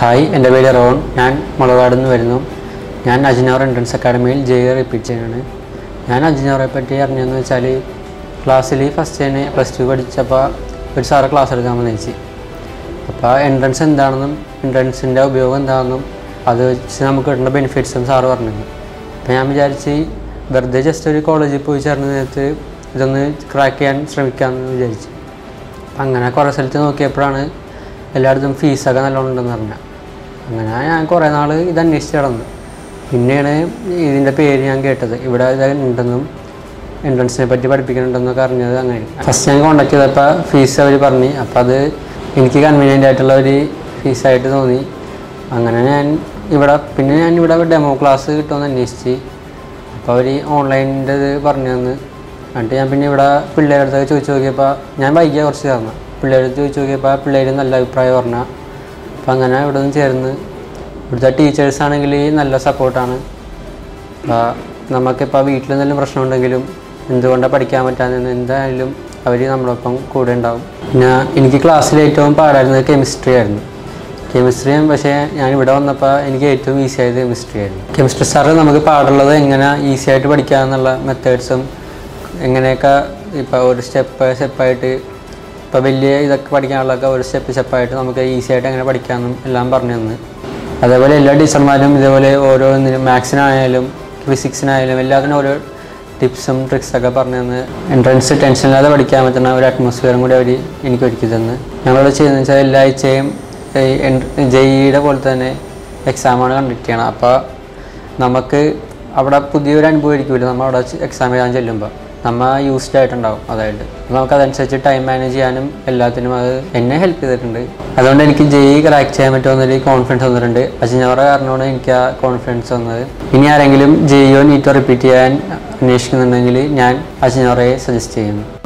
hi എൻ്റെ പേര് Ron ഞാൻ മുളകാട് നിന്ന് വരുന്നു ഞാൻ അജിനോർ എൻട്രൻസ് അക്കാഡമിയിൽ ജെ റിപ്പീറ്റ് ചെയ്യാണ് ഞാൻ അജിനോറെ പറ്റി അറിഞ്ഞതെന്ന് വെച്ചാൽ ക്ലാസ്സിൽ ഫസ്റ്റ് തന്നെ പ്ലസ് ടു പഠിച്ചപ്പോൾ ഒരു സാറ് ക്ലാസ് എടുക്കാൻ വന്നേച്ചി അപ്പോൾ എൻട്രൻസ് എന്താണെന്നും എൻട്രൻസിൻ്റെ ഉപയോഗം എന്താണെന്നും അത് വെച്ച് നമുക്ക് കിട്ടുന്ന ബെനിഫിറ്റ്സും സാറ് പറഞ്ഞിരുന്നു അപ്പോൾ ഞാൻ വിചാരിച്ച് വെറുതെ ജസ്റ്റ് ഒരു കോളേജിൽ പോയി ചേർന്ന നേരത്ത് ഇതൊന്ന് ക്രാക്ക് ചെയ്യാൻ ശ്രമിക്കാമെന്ന് വിചാരിച്ചു അപ്പം അങ്ങനെ കുറേ സ്ഥലത്ത് നോക്കിയപ്പോഴാണ് എല്ലായിടത്തും ഫീസൊക്കെ നല്ലോണം ഉണ്ടെന്ന് പറഞ്ഞത് അങ്ങനെ ഞാൻ കുറേ നാൾ ഇത് അന്വേഷിച്ച് കിടന്നു പിന്നെയാണ് ഇതിൻ്റെ പേര് ഞാൻ കേട്ടത് ഇവിടെ ഇത് ഉണ്ടെന്നും എൻട്രൻസിനെ പറ്റി പഠിപ്പിക്കുന്നുണ്ടെന്നൊക്കെ അറിഞ്ഞത് അങ്ങനെ ഫസ്റ്റ് ഞാൻ കോൺടാക്ട് ചെയ്തപ്പോൾ ഫീസ് അവർ പറഞ്ഞു അപ്പോൾ അത് എനിക്ക് കൺവീനിയൻ്റ് ആയിട്ടുള്ള ഒരു ഫീസായിട്ട് തോന്നി അങ്ങനെ ഞാൻ ഇവിടെ പിന്നെ ഞാൻ ഇവിടെ ഡെമോ ക്ലാസ് കിട്ടുമെന്ന് അന്വേഷിച്ച് അപ്പോൾ അവർ ഓൺലൈനിൻ്റെ ഇത് പറഞ്ഞു തന്ന് എന്നിട്ട് ഞാൻ പിന്നെ ഇവിടെ പിള്ളേരുടെ അടുത്തൊക്കെ ചോദിച്ചു നോക്കിയപ്പോൾ ഞാൻ വൈകിയ കുറച്ച് ചേർന്ന് പിള്ളേരുടെ അടുത്ത് ചോദിച്ചു നോക്കിയപ്പോൾ പിള്ളേർ നല്ല അഭിപ്രായം പറഞ്ഞ അപ്പോൾ അങ്ങനെ ഇവിടെ നിന്ന് ചേർന്ന് ഇവിടുത്തെ ടീച്ചേഴ്സ് ആണെങ്കിൽ നല്ല സപ്പോർട്ടാണ് അപ്പോൾ നമുക്കിപ്പോൾ വീട്ടിൽ എന്തെങ്കിലും പ്രശ്നമുണ്ടെങ്കിലും എന്തുകൊണ്ടാണ് പഠിക്കാൻ പറ്റാമെന്ന് എന്തായാലും അവർ നമ്മളൊപ്പം കൂടെ ഉണ്ടാവും പിന്നെ എനിക്ക് ക്ലാസ്സിൽ ഏറ്റവും പാടായിരുന്നത് കെമിസ്ട്രി ആയിരുന്നു കെമിസ്ട്രി പക്ഷേ ഞാൻ ഇവിടെ വന്നപ്പോൾ എനിക്ക് ഏറ്റവും ഈസി ആയത് കെമിസ്ട്രി ആയിരുന്നു കെമിസ്ട്രി സാറ് നമുക്ക് പാടുള്ളത് എങ്ങനെ ഈസി ആയിട്ട് പഠിക്കാമെന്നുള്ള മെത്തേഡ്സും എങ്ങനെയൊക്കെ ഇപ്പോൾ ഒരു സ്റ്റെപ്പ് സ്റ്റെപ്പായിട്ട് ഇപ്പോൾ വലിയ ഇതൊക്കെ പഠിക്കാനുള്ളതൊക്കെ ഒരു സ്റ്റെപ്പ് സ്റ്റെപ്പായിട്ട് നമുക്ക് ഈസി ആയിട്ട് എങ്ങനെ പഠിക്കാമെന്നും എല്ലാം പറഞ്ഞു തന്ന് അതേപോലെ എല്ലാ ടീച്ചർമാരും ഇതേപോലെ ഓരോന്നിനും മാത്സിനായാലും ഫിസിക്സിനായാലും എല്ലാത്തിനും ഓരോ ടിപ്സും ട്രിക്സൊക്കെ പറഞ്ഞു തന്ന് എൻട്രൻസ് ടെൻഷനില്ലാതെ പഠിക്കാൻ പറ്റുന്ന ഒരു അറ്റ്മോസ്ഫിയറും കൂടി അവർ എനിക്ക് ഒരുക്കി തന്ന് ഞങ്ങളിവിടെ ചെയ്യുന്നത് വെച്ചാൽ എല്ലാ ആഴ്ചയും ജെഇയുടെ പോലെ തന്നെ എക്സാമാണ് കണ്ടക്ട് ചെയ്യണം അപ്പോൾ നമുക്ക് അവിടെ പുതിയൊരു അനുഭവം ആയിരിക്കില്ല നമ്മൾ അവിടെ എക്സാം എഴുതാൻ ചെല്ലുമ്പോൾ നമ്മൾ യൂസ്ഡ് ആയിട്ടുണ്ടാവും അതായിട്ട് നമുക്ക് അതനുസരിച്ച് ടൈം മാനേജ് ചെയ്യാനും എല്ലാത്തിനും അത് എന്നെ ഹെൽപ്പ് ചെയ്തിട്ടുണ്ട് അതുകൊണ്ട് എനിക്ക് ജെഇ ക്രാക്ക് ചെയ്യാൻ പറ്റുമെന്നൊരു കോൺഫിഡൻസ് വന്നിട്ടുണ്ട് അജിനോറ കാരണമാണ് എനിക്ക് ആ കോൺഫിഡൻസ് വന്നത് ഇനി ആരെങ്കിലും ജെഇയോ നീറ്റോ റിപ്പീറ്റ് ചെയ്യാൻ അന്വേഷിക്കുന്നുണ്ടെങ്കിൽ ഞാൻ അജിനോറയെ സജസ്റ്റ് ചെയ്യുന്നു